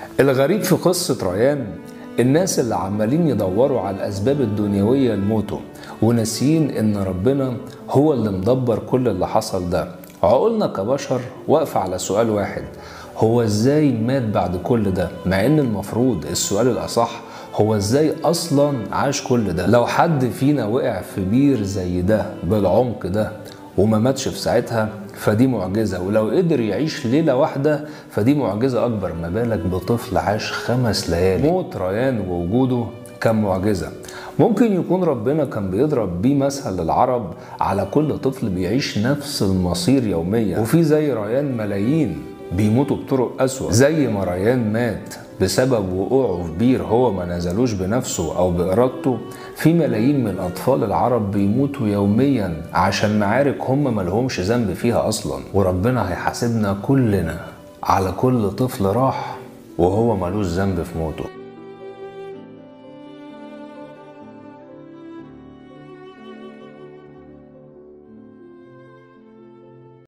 الغريب في قصة ريان الناس اللي عمالين يدوروا على الأسباب الدنيوية لموته وناسيين إن ربنا هو اللي مدبر كل اللي حصل ده عقولنا كبشر واقفة على سؤال واحد هو ازاي مات بعد كل ده مع ان المفروض السؤال الاصح هو ازاي اصلا عاش كل ده لو حد فينا وقع في بير زي ده بالعمق ده وما ماتش في ساعتها فدي معجزة ولو قدر يعيش ليلة واحدة فدي معجزة أكبر ما بالك بطفل عاش خمس ليالي موت ريان ووجوده كان معجزة ممكن يكون ربنا كان بيضرب بيه مثل للعرب على كل طفل بيعيش نفس المصير يوميا وفي زي ريان ملايين بيموتوا بطرق أسوأ زي ما ريان مات بسبب وقوعه في بير هو ما نزلوش بنفسه أو بإرادته في ملايين من الأطفال العرب بيموتوا يوميا عشان معارك هم ملهمش ذنب فيها أصلا وربنا هيحاسبنا كلنا على كل طفل راح وهو ملوش ذنب في موته